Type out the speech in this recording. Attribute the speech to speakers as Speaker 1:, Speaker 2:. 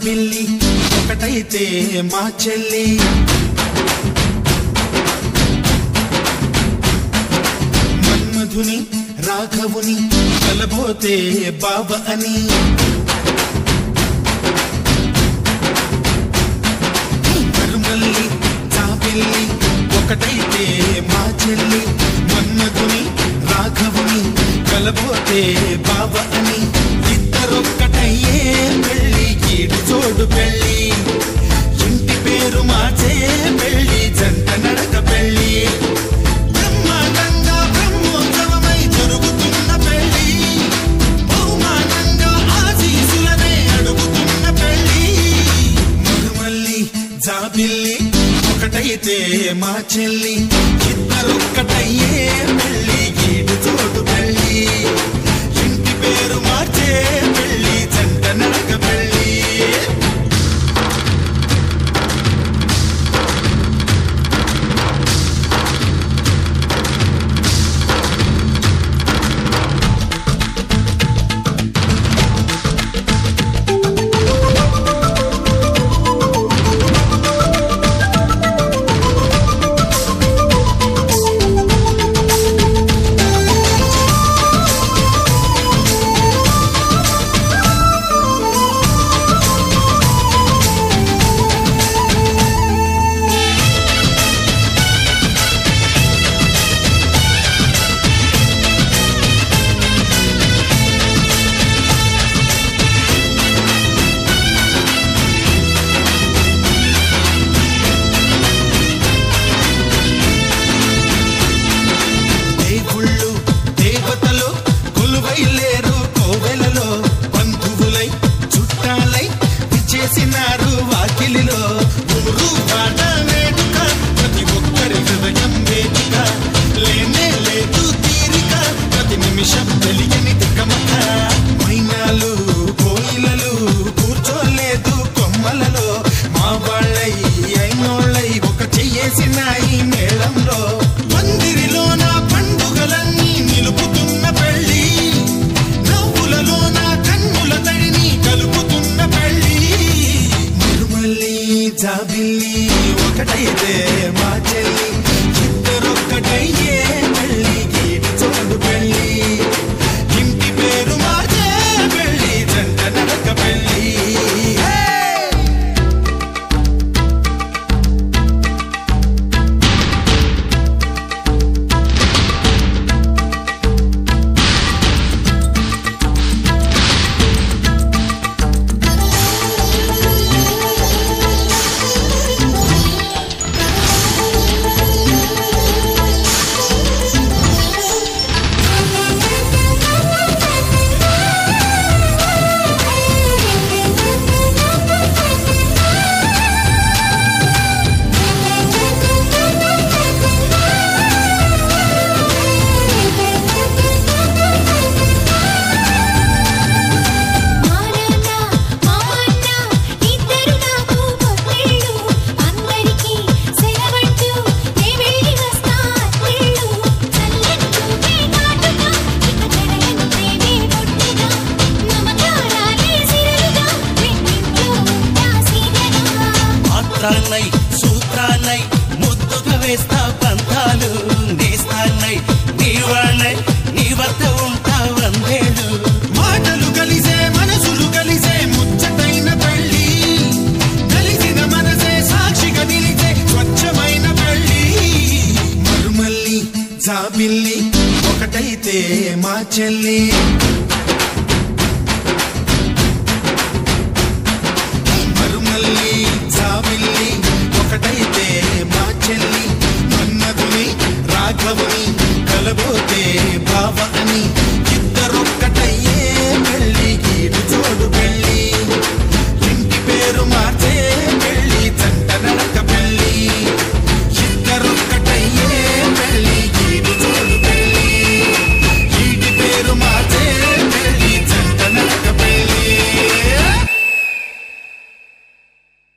Speaker 1: జాబిల్లి ఒకటైతే మా చెల్లి మన్మధుని రాఘవుని కలబోతే బావ అని మరుమల్లి జాబిల్లి ఒకటైతే మా చెల్లి మన్మధుని రాఘవుని కలబోతే బావ అని ఇద్దరొక్కటయ్యే పెళ్ళి ఈడు చోడు పెళ్ళి ఇంటి పేరు మార్చే పెళ్ళి జంట నడక పెళ్ళి బ్రహ్మాండంగా బ్రహ్మోత్సవమై జరుగుతున్న పెళ్ళి బహుమానంగా ఆశీసులనే అడుగుతున్న పెళ్ళి మరుమల్లి జాబిల్లి ఒకటైతే మా చెల్లి ఇద్దరొక్కటయ్యే పెళ్ళి ఈడు చోటు పెళ్ళి ఇంటి పేరు మార్చే పెళ్ళి జంట నడక పెళ్ళి దేవుళ్ళు దేవతలు కొలువై లేరు కోవెలలో బంధువులై చుట్టాలై విచ్చేసినారు వాకిలిలో ఊరు పాట వేడుక ప్రతి ఒక్కరి హృదయం వేదిక లేనే లేదు తీరిక ప్రతి నిమిషం తెలియని తికమక మైనాలు కోయిలలు కూర్చోలేదు కొమ్మలలో మా వాళ్ళై అయినోళ్ళై ఒక చెయ్యేసిన ఈ మేళంలో మందిరిలో నా పండుగలన్నీ నిలుపుతున్న పెళ్ళి నవ్వులలో నా కన్నుల తడిని కలుపుతున్న పెళ్ళి మరుమల్లి జాబిల్లి ఒకటైతే మా చెల్లి ఇద్దరొక్కటయ్యే పెళ్ళి గీడి చోడు పెళ్ళి ఇంటి పేరు మార్చే పెళ్ళి జంట నడక పెళ్ళి హే!
Speaker 2: మానన్న మామన్న ఇద్దరు నాకు కొత్తళ్ళు అందరికీ సెలవంటూ నే వెళ్ళి వస్తా అత్తళ్ళు చల్లని చూపే నాటుగా ఇక జడలను ప్రేమే బొట్టుగా మమకారాలే సిరులుగా రెండింట్లో ఉంటా సీదగా
Speaker 3: పాత్రాన్నై సూత్రాన్నై ముద్దుగా వేస్తా పంతాలు నేస్తాన్నై నీవాణ్ణై నీ వద్ద ఉంటా వందేళ్ళు
Speaker 1: మాటలు కలిసే మనసులు కలిసే ముచ్చటైన పెళ్ళి కలిసిన మనసే సాక్షిగా నిలిచే స్వచ్ఛమైన పెళ్ళి మరుమల్లి జాబిల్లి ఒకటైతే మా చెల్లి మరుమల్లి జాబిల్లి ఒకటైతే మా చెల్లి మన్నదుని రాఘవుని కలబోతే బావ అని